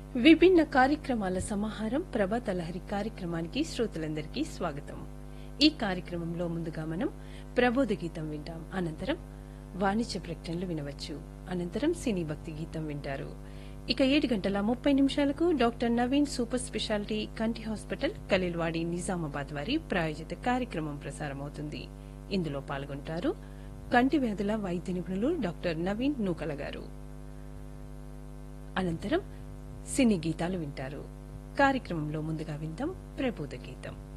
విభిన్న కార్యక్రమాల సమాహారం ప్రభాత లహరి కార్యక్రమానికి శ్రోతలందరికీ స్వాగతం ఈ కార్యక్రమంలో ముందుగా మనం ప్రబోధ గీతం వింటాం అనంతరం వాణిజ్య ప్రకటనలు వినవచ్చు అనంతరం సినీ భక్తి గీతం వింటారు ఇక ఏడు గంటల ముప్పై నిమిషాలకు డాక్టర్ నవీన్ సూపర్ స్పెషాలిటీ కంటి హాస్పిటల్ కలిల్వాడి నిజామాబాద్ వారి ప్రాయోజిత కార్యక్రమం ప్రసారమవుతుంది ఇందులో పాల్గొంటారు కంటి వ్యాధుల వైద్య నిపుణులు డాక్టర్ నవీన్ నూకల గారు అనంతరం సినీ గీతాలు వింటారు కార్యక్రమంలో ముందుగా విందాం ప్రబోధ గీతం